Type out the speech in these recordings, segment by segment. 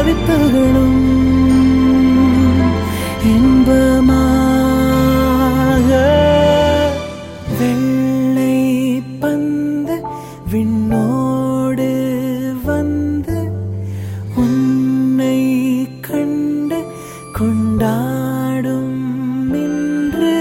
தவிப்புகளும் இன்பமாக வெள்ளை பந்து விண்ணோடு வந்து உன்னை கண்டு கொண்டாடும் இன்று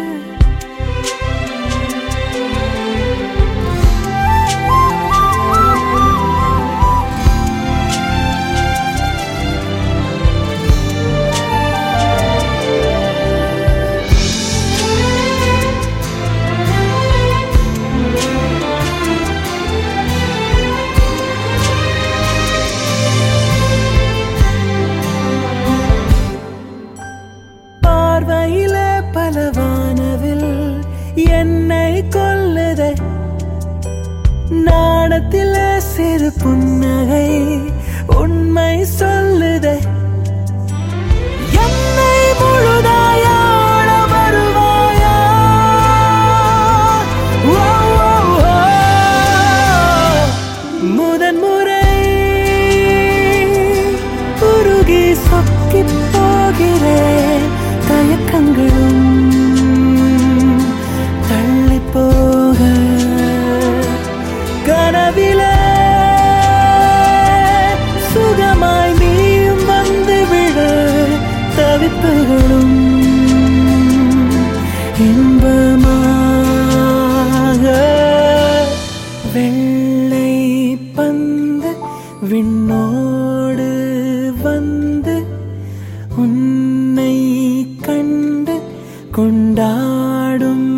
பார்வையில பலவானவில் என்னை கொல்லுதே நாணத்தில சிறு புன்னகை உண்மை சொல்லுதே என்னை முழுதாயோட வருவாயா ஓ, ஓ, ஓ. முதன் முறை உருகி சொக்கி போகிறேன் தயக்கங்களும் தள்ளி போக கனவிலே சுகமாய் நீயும் வந்து விட தவிப்புகளும் இன்பமாக வெள்ளை பந்து விண்ணோடு வந்து உன்னை கண்டு கொண்டாடும்